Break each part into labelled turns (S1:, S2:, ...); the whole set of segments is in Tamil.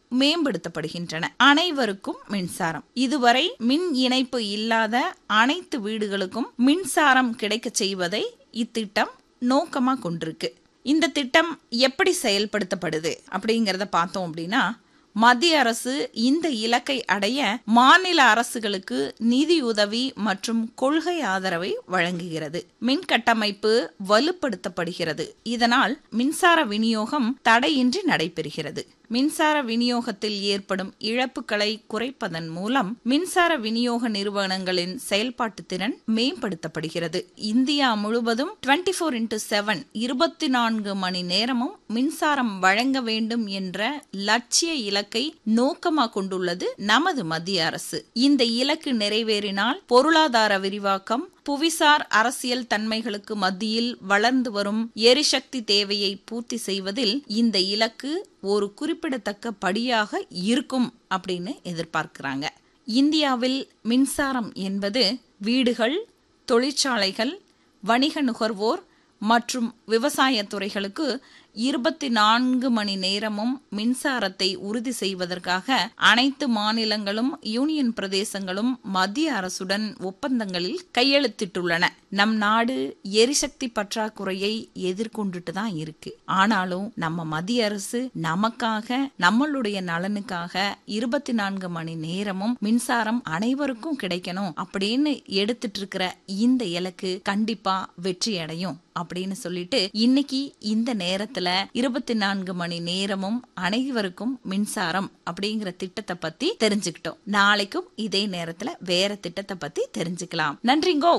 S1: மேம்படுத்தப்படுகின்றன அனைவருக்கும் மின்சாரம் இதுவரை மின் இணைப்பு இல்லாத அனைத்து வீடுகளுக்கும் மின்சாரம் கிடைக்கச் செய்வதை இத்திட்டம் நோக்கமா கொண்டிருக்கு இந்த திட்டம் எப்படி செயல்படுத்தப்படுது அப்படிங்கறத பார்த்தோம் அப்படின்னா மத்திய அரசு இந்த இலக்கை அடைய மாநில அரசுகளுக்கு நிதியுதவி மற்றும் கொள்கை ஆதரவை வழங்குகிறது மின் கட்டமைப்பு வலுப்படுத்தப்படுகிறது இதனால் மின்சார விநியோகம் தடையின்றி நடைபெறுகிறது மின்சார விநியோகத்தில் ஏற்படும் இழப்புகளை குறைப்பதன் மூலம் மின்சார விநியோக நிறுவனங்களின் செயல்பாட்டு திறன் மேம்படுத்தப்படுகிறது இந்தியா முழுவதும் டுவெண்ட்டி ஃபோர் இன்டூ செவன் இருபத்தி நான்கு மணி நேரமும் மின்சாரம் வழங்க வேண்டும் என்ற லட்சிய இலக்கை நோக்கமாக கொண்டுள்ளது நமது மத்திய அரசு இந்த இலக்கு நிறைவேறினால் பொருளாதார விரிவாக்கம் புவிசார் அரசியல் தன்மைகளுக்கு மத்தியில் வளர்ந்து வரும் எரிசக்தி தேவையை பூர்த்தி செய்வதில் இந்த இலக்கு ஒரு குறிப்பிடத்தக்க படியாக இருக்கும் அப்படின்னு எதிர்பார்க்கிறாங்க இந்தியாவில் மின்சாரம் என்பது வீடுகள் தொழிற்சாலைகள் வணிக நுகர்வோர் மற்றும் விவசாய துறைகளுக்கு இருபத்தி நான்கு மணி நேரமும் மின்சாரத்தை உறுதி செய்வதற்காக அனைத்து மாநிலங்களும் யூனியன் பிரதேசங்களும் மத்திய அரசுடன் ஒப்பந்தங்களில் கையெழுத்திட்டுள்ளன நம் நாடு எரிசக்தி பற்றாக்குறையை எதிர்கொண்டுட்டு தான் இருக்கு ஆனாலும் நம்ம மத்திய அரசு நமக்காக நம்மளுடைய நலனுக்காக இருபத்தி நான்கு மணி நேரமும் மின்சாரம் அனைவருக்கும் கிடைக்கணும் அப்படின்னு எடுத்துட்டு இருக்கிற இந்த இலக்கு கண்டிப்பா வெற்றி அடையும் அப்படின்னு சொல்லிட்டு இன்னைக்கு இந்த நேரத்துல இருபத்தி நான்கு மணி நேரமும் அனைவருக்கும் மின்சாரம் அப்படிங்கிற திட்டத்தை பத்தி தெரிஞ்சுக்கிட்டோம் நாளைக்கும் இதே நேரத்துல வேற திட்டத்தை பத்தி தெரிஞ்சுக்கலாம் நன்றிங்கோ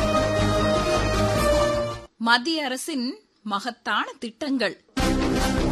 S1: மத்திய அரசின் மகத்தான திட்டங்கள்